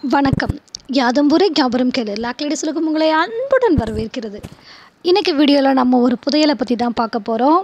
வணக்கம் யாதம்பூரே ஞாபகம் கேளு லாக்லேடி சுலகம் உங்களை அன்புடன் வரவேற்கிறது இன்றைக்கி வீடியோவில் நம்ம ஒரு புதையலை பற்றி தான் பார்க்க போகிறோம்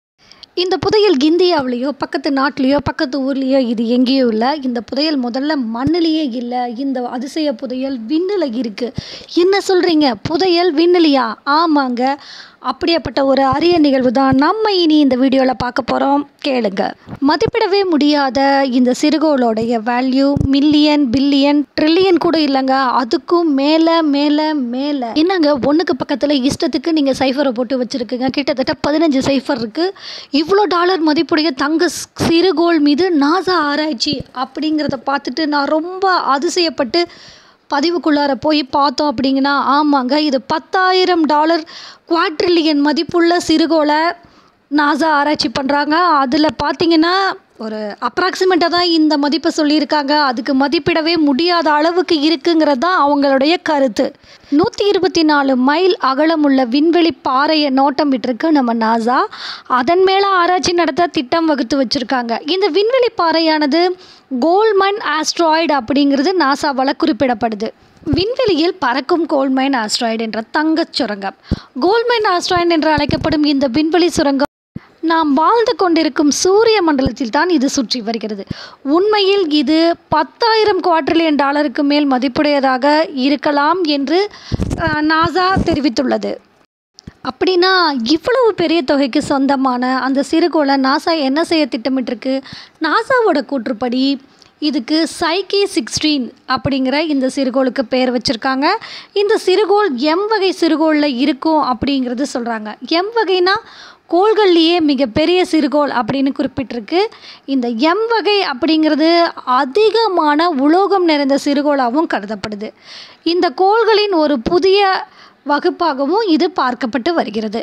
இந்த புதையல் இந்தியாவிலேயோ பக்கத்து நாட்டிலேயோ பக்கத்து ஊர்லேயோ இது எங்கேயோ இல்லை இந்த புதையல் முதல்ல மண்ணிலேயே இல்லை இந்த அதிசய புதையல் விண்ணில் இருக்குது என்ன சொல்கிறீங்க புதையல் விண்ணிலையா ஆமாங்க அப்படியாப்பட்ட ஒரு அரிய நிகழ்வு தான் நம்ம இனி இந்த வீடியோவில் பார்க்க போகிறோம் கேளுங்க மதிப்பிடவே முடியாத இந்த சிறுகோளோடைய வேல்யூ மில்லியன் பில்லியன் ட்ரில்லியன் கூட இல்லைங்க அதுக்கும் மேலே மேலே மேலே என்னங்க ஒன்றுக்கு பக்கத்தில் இஷ்டத்துக்கு நீங்கள் சைஃபரை போட்டு வச்சுருக்குங்க கிட்டத்தட்ட பதினஞ்சு சைஃபர் இருக்குது இவ்வளோ டாலர் மதிப்புடைய தங்க ஸ்- சிறுகோள் மீது நாசா ஆராய்ச்சி அப்படிங்கிறத பார்த்துட்டு நான் ரொம்ப அதிசயப்பட்டு பதிவுக்குள்ளார போய் பார்த்தோம் அப்படிங்கன்னா ஆமாங்க இது பத்தாயிரம் டாலர் குவாட்ரில்லியன் மதிப்புள்ள சிறுகோளை நாசா ஆராய்ச்சி பண்ணுறாங்க அதில் பார்த்தீங்கன்னா ஒரு அப்ராக்சிமேட்டாக தான் இந்த மதிப்பை சொல்லியிருக்காங்க அதுக்கு மதிப்பிடவே முடியாத அளவுக்கு இருக்குங்கிறது தான் அவங்களுடைய கருத்து நூற்றி இருபத்தி நாலு மைல் அகலமுள்ள விண்வெளி பாறையை நோட்டம் விட்டுருக்கு நம்ம நாசா அதன் மேலே ஆராய்ச்சி நடத்த திட்டம் வகுத்து வச்சுருக்காங்க இந்த விண்வெளி பாறையானது கோல்மன் ஆஸ்ட்ராய்டு அப்படிங்கிறது நாசாவால் குறிப்பிடப்படுது விண்வெளியில் பறக்கும் கோல்மைன் ஆஸ்ட்ராய்டு என்ற தங்கச் சுரங்கம் கோல்மைன் ஆஸ்ட்ராய்டு என்று அழைக்கப்படும் இந்த விண்வெளி சுரங்கம் நாம் வாழ்ந்து கொண்டிருக்கும் சூரிய மண்டலத்தில் தான் இது சுற்றி வருகிறது உண்மையில் இது பத்தாயிரம் குவாட்ரிலியன் டாலருக்கு மேல் மதிப்புடையதாக இருக்கலாம் என்று அஹ், நாசா தெரிவித்துள்ளது அப்படின்னா இவ்வளவு பெரிய தொகைக்கு சொந்தமான அந்த சிறுகோளை நாசா என்ன செய்ய திட்டமிட்டிருக்கு நாசாவோட கூற்றுப்படி இதுக்கு சைக்கி சிக்ஸ்டீன் அப்படிங்கிற இந்த சிறுகோளுக்கு பேர் வச்சுருக்காங்க இந்த சிறுகோள் எம் வகை சிறுகோளில் இருக்கும் அப்படிங்கிறது சொல்கிறாங்க எம் வகைனா கோள்கள்லேயே மிகப்பெரிய சிறுகோள் அப்படின்னு குறிப்பிட்டிருக்கு இந்த எம் வகை அப்படிங்கிறது அதிகமான உலோகம் நிறைந்த சிறுகோளாகவும் கருதப்படுது இந்த கோள்களின் ஒரு புதிய வகுப்பாகவும் இது பார்க்கப்பட்டு வருகிறது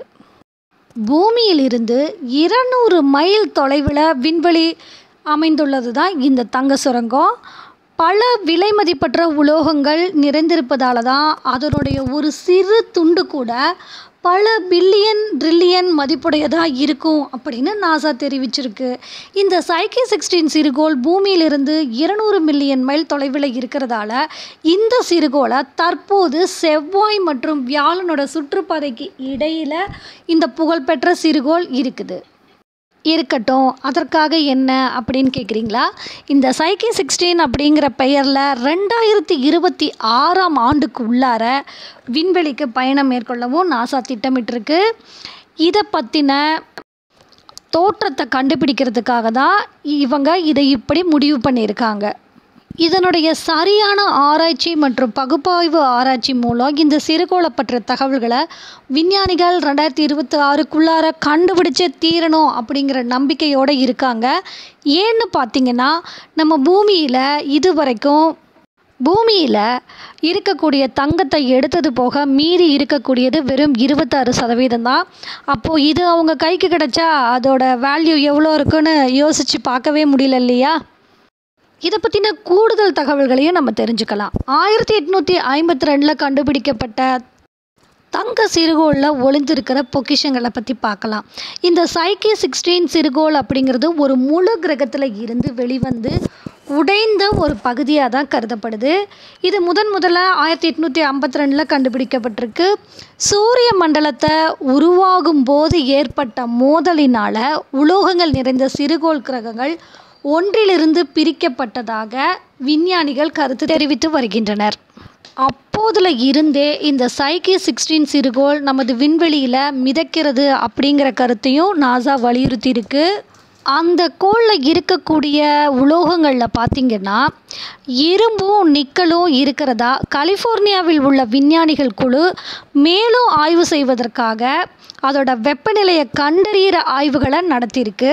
பூமியிலிருந்து இருநூறு மைல் தொலைவில் விண்வெளி அமைந்துள்ளது தான் இந்த தங்க சுரங்கம் பல விலை மதிப்பற்ற உலோகங்கள் நிறைந்திருப்பதால தான் அதனுடைய ஒரு சிறு துண்டு கூட பல பில்லியன் ட்ரில்லியன் மதிப்புடையதாக இருக்கும் அப்படின்னு நாசா தெரிவிச்சிருக்கு இந்த சைக்கி சிக்ஸ்டீன் சிறுகோள் பூமியிலிருந்து இருநூறு மில்லியன் மைல் தொலைவில் இருக்கிறதால இந்த சிறுகோளை தற்போது செவ்வாய் மற்றும் வியாழனோட சுற்றுப்பாதைக்கு இடையில் இந்த புகழ்பெற்ற சிறுகோள் இருக்குது இருக்கட்டும் அதற்காக என்ன அப்படின்னு கேட்குறீங்களா இந்த சைக்கி சிக்ஸ்டீன் அப்படிங்கிற பெயரில் ரெண்டாயிரத்தி இருபத்தி ஆறாம் ஆண்டுக்கு உள்ளார விண்வெளிக்கு பயணம் மேற்கொள்ளவும் நாசா திட்டமிட்டிருக்கு இதை பற்றின தோற்றத்தை கண்டுபிடிக்கிறதுக்காக தான் இவங்க இதை இப்படி முடிவு பண்ணியிருக்காங்க இதனுடைய சரியான ஆராய்ச்சி மற்றும் பகுப்பாய்வு ஆராய்ச்சி மூலம் இந்த சிறுகோளை பற்றிய தகவல்களை விஞ்ஞானிகள் ரெண்டாயிரத்தி இருபத்தி ஆறுக்குள்ளார கண்டுபிடிச்சே தீரணும் அப்படிங்கிற நம்பிக்கையோடு இருக்காங்க ஏன்னு பார்த்தீங்கன்னா நம்ம பூமியில் இது வரைக்கும் பூமியில் இருக்கக்கூடிய தங்கத்தை எடுத்தது போக மீறி இருக்கக்கூடியது வெறும் இருபத்தாறு சதவீதம் தான் அப்போது இது அவங்க கைக்கு கிடைச்சா அதோட வேல்யூ எவ்வளோ இருக்குன்னு யோசித்து பார்க்கவே முடியல இல்லையா இதை பற்றின கூடுதல் தகவல்களையும் நம்ம தெரிஞ்சுக்கலாம் ஆயிரத்தி எட்நூற்றி ஐம்பத்தி ரெண்டில் கண்டுபிடிக்கப்பட்ட தங்க சிறுகோளில் ஒளிந்திருக்கிற பொக்கிஷங்களை பற்றி பார்க்கலாம் இந்த சைக்கி சிக்ஸ்டீன் சிறுகோள் அப்படிங்கிறது ஒரு முழு கிரகத்தில் இருந்து வெளிவந்து உடைந்த ஒரு பகுதியாக தான் கருதப்படுது இது முதன் முதல்ல ஆயிரத்தி எட்நூற்றி ஐம்பத்தி ரெண்டில் கண்டுபிடிக்கப்பட்டிருக்கு சூரிய மண்டலத்தை உருவாகும் போது ஏற்பட்ட மோதலினால் உலோகங்கள் நிறைந்த சிறுகோள் கிரகங்கள் ஒன்றிலிருந்து பிரிக்கப்பட்டதாக விஞ்ஞானிகள் கருத்து தெரிவித்து வருகின்றனர் அப்போதுல இருந்தே இந்த சைக்கி சிக்ஸ்டீன் சிறுகோள் நமது விண்வெளியில் மிதக்கிறது அப்படிங்கிற கருத்தையும் நாசா வலியுறுத்தி இருக்கு அந்த கோளில் இருக்கக்கூடிய உலோகங்களில் பார்த்தீங்கன்னா இரும்பும் நிக்கலும் இருக்கிறதா கலிஃபோர்னியாவில் உள்ள விஞ்ஞானிகள் குழு மேலும் ஆய்வு செய்வதற்காக அதோட வெப்பநிலையை கண்டறியிற ஆய்வுகளை நடத்தியிருக்கு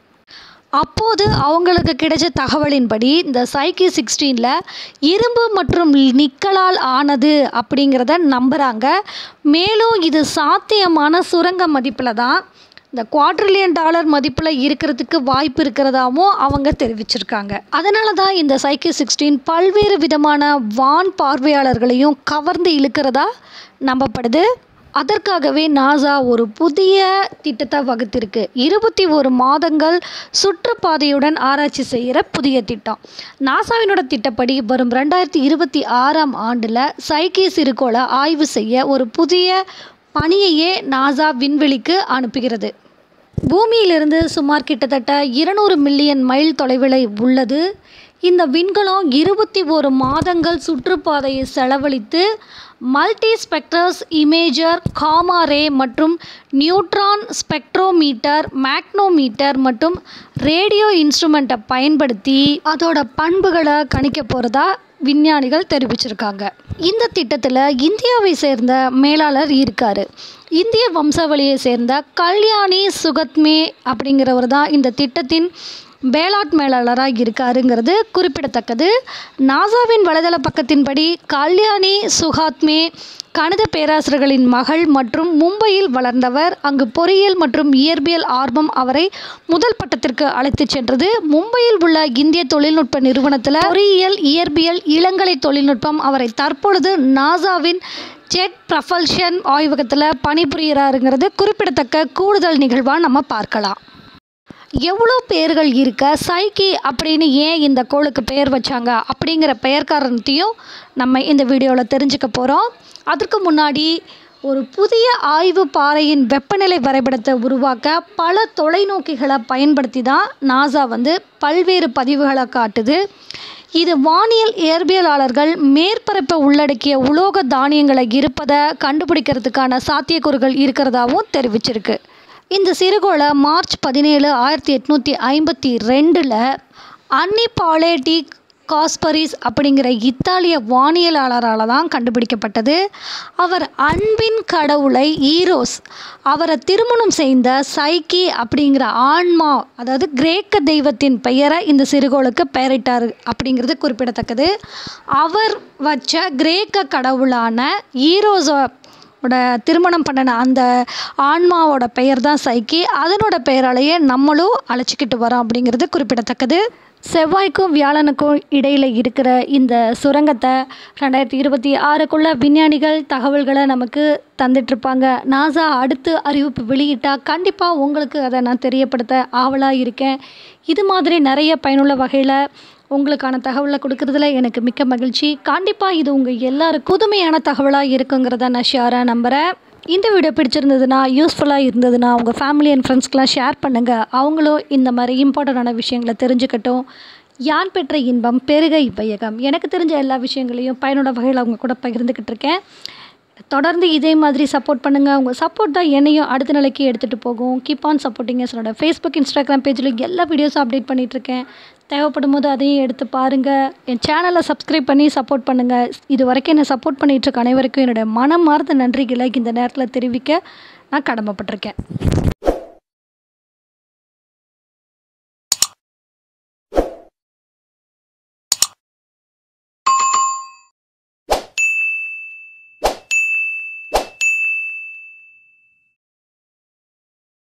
அப்போது அவங்களுக்கு கிடைச்ச தகவலின்படி இந்த சைக்கி சிக்ஸ்டீனில் இரும்பு மற்றும் நிக்கலால் ஆனது அப்படிங்கிறத நம்புகிறாங்க மேலும் இது சாத்தியமான சுரங்க மதிப்பில் தான் இந்த குவாட்ரில்லியன் டாலர் மதிப்பில் இருக்கிறதுக்கு வாய்ப்பு இருக்கிறதாவும் அவங்க தெரிவிச்சிருக்காங்க அதனால தான் இந்த சைக்கி சிக்ஸ்டீன் பல்வேறு விதமான வான் பார்வையாளர்களையும் கவர்ந்து இழுக்கிறதா நம்பப்படுது அதற்காகவே நாசா ஒரு புதிய திட்டத்தை வகுத்திருக்கு இருபத்தி ஒரு மாதங்கள் சுற்றுப்பாதையுடன் ஆராய்ச்சி செய்கிற புதிய திட்டம் நாசாவினோட திட்டப்படி வரும் ரெண்டாயிரத்தி இருபத்தி ஆறாம் ஆண்டில் சைக்கி சிறுகோளை ஆய்வு செய்ய ஒரு புதிய பணியையே நாசா விண்வெளிக்கு அனுப்புகிறது பூமியிலிருந்து சுமார் கிட்டத்தட்ட இருநூறு மில்லியன் மைல் தொலைவில் உள்ளது இந்த விண்கலம் இருபத்தி ஒரு மாதங்கள் சுற்றுப்பாதையை செலவழித்து multi spectral imager gamma ray மற்றும் நியூட்ரான் ஸ்பெக்ட்ரோமீட்டர் மேக்னோமீட்டர் மற்றும் ரேடியோ இன்ஸ்ட்ருமெண்ட்டை பயன்படுத்தி அதோட பண்புகளை கணிக்க போகிறதா விஞ்ஞானிகள் தெரிவிச்சிருக்காங்க இந்த திட்டத்தில் இந்தியாவை சேர்ந்த மேலாளர் இருக்கார் இந்திய வம்சாவளியை சேர்ந்த கல்யாணி சுகத்மே அப்படிங்கிறவர் தான் இந்த திட்டத்தின் பேலாட் மேலாளராக இருக்காருங்கிறது குறிப்பிடத்தக்கது நாசாவின் வலைதள பக்கத்தின்படி கல்யாணி சுகாத்மே கணித பேராசிரியர்களின் மகள் மற்றும் மும்பையில் வளர்ந்தவர் அங்கு பொறியியல் மற்றும் இயற்பியல் ஆர்வம் அவரை முதல் பட்டத்திற்கு அழைத்துச் சென்றது மும்பையில் உள்ள இந்திய தொழில்நுட்ப நிறுவனத்தில் பொறியியல் இயற்பியல் இளங்கலை தொழில்நுட்பம் அவரை தற்பொழுது நாசாவின் ஜெட் ப்ரஃபல்ஷன் ஆய்வகத்தில் பணிபுரிகிறாருங்கிறது குறிப்பிடத்தக்க கூடுதல் நிகழ்வாக நம்ம பார்க்கலாம் எவ்வளோ பெயர்கள் இருக்க சைக்கி அப்படின்னு ஏன் இந்த கோளுக்கு பெயர் வச்சாங்க அப்படிங்கிற பெயர் காரணத்தையும் நம்ம இந்த வீடியோவில் தெரிஞ்சுக்க போகிறோம் அதற்கு முன்னாடி ஒரு புதிய ஆய்வு பாறையின் வெப்பநிலை வரைபடத்தை உருவாக்க பல தொலைநோக்கிகளை பயன்படுத்தி தான் நாசா வந்து பல்வேறு பதிவுகளை காட்டுது இது வானியல் இயற்பியலாளர்கள் மேற்பரப்பை உள்ளடக்கிய உலோக தானியங்களை இருப்பதை கண்டுபிடிக்கிறதுக்கான சாத்தியக்கூறுகள் இருக்கிறதாவும் தெரிவிச்சிருக்கு இந்த சிறுகோளை மார்ச் பதினேழு ஆயிரத்தி எட்நூற்றி ஐம்பத்தி ரெண்டில் அன்னி பாலேட்டி காஸ்பரிஸ் அப்படிங்கிற இத்தாலிய வானியலாளரால் தான் கண்டுபிடிக்கப்பட்டது அவர் அன்பின் கடவுளை ஈரோஸ் அவரை திருமணம் செய்த சைக்கி அப்படிங்கிற ஆன்மா அதாவது கிரேக்க தெய்வத்தின் பெயரை இந்த சிறுகோளுக்கு பெயரிட்டார் அப்படிங்கிறது குறிப்பிடத்தக்கது அவர் வச்ச கிரேக்க கடவுளான ஈரோஸை ஓட திருமணம் பண்ணின அந்த ஆன்மாவோட பெயர் தான் சைக்கி அதனோட பெயராலேயே நம்மளும் அழைச்சிக்கிட்டு வரோம் அப்படிங்கிறது குறிப்பிடத்தக்கது செவ்வாய்க்கும் வியாழனுக்கும் இடையில் இருக்கிற இந்த சுரங்கத்தை ரெண்டாயிரத்தி இருபத்தி ஆறுக்குள்ளே விஞ்ஞானிகள் தகவல்களை நமக்கு தந்துட்டுருப்பாங்க நாசா அடுத்து அறிவிப்பு வெளியிட்டால் கண்டிப்பாக உங்களுக்கு அதை நான் தெரியப்படுத்த ஆவலாக இருக்கேன் இது மாதிரி நிறைய பயனுள்ள வகையில் உங்களுக்கான தகவலை கொடுக்கறதுல எனக்கு மிக்க மகிழ்ச்சி கண்டிப்பாக இது உங்கள் எல்லாருக்கும் புதுமையான தகவலாக இருக்குங்கிறத நான் ஷியாராக நம்புகிறேன் இந்த வீடியோ பிடிச்சிருந்ததுன்னா யூஸ்ஃபுல்லாக இருந்ததுன்னா உங்கள் ஃபேமிலி அண்ட் ஃப்ரெண்ட்ஸ்க்கெலாம் ஷேர் பண்ணுங்கள் அவங்களும் இந்த மாதிரி இம்பார்ட்டண்டான விஷயங்களை தெரிஞ்சுக்கட்டும் யான் பெற்ற இன்பம் பெருக இவ்வையகம் எனக்கு தெரிஞ்ச எல்லா விஷயங்களையும் பயனுள்ள வகையில் அவங்க கூட பகிர்ந்துக்கிட்டு இருக்கேன் தொடர்ந்து இதே மாதிரி சப்போர்ட் பண்ணுங்கள் உங்கள் சப்போர்ட் தான் என்னையும் அடுத்த நிலைக்கு எடுத்துகிட்டு போகும் கீப் ஆன் சப்போர்ட்டிங் என்னோட ஃபேஸ்புக் இன்ஸ்டாகிராம் பேஜில் எல்லா வீடியோஸும் அப்டேட் பண்ணிகிட்ருக்கேன் தேவைப்படும் போது அதையும் எடுத்து பாருங்கள் என் சேனலை சப்ஸ்கிரைப் பண்ணி சப்போர்ட் பண்ணுங்கள் இது வரைக்கும் என்னை சப்போர்ட் பண்ணிகிட்ருக்க அனைவருக்கும் என்னுடைய மனம் மார்ந்த நன்றிகளை இந்த நேரத்தில் தெரிவிக்க நான் கடமைப்பட்டிருக்கேன்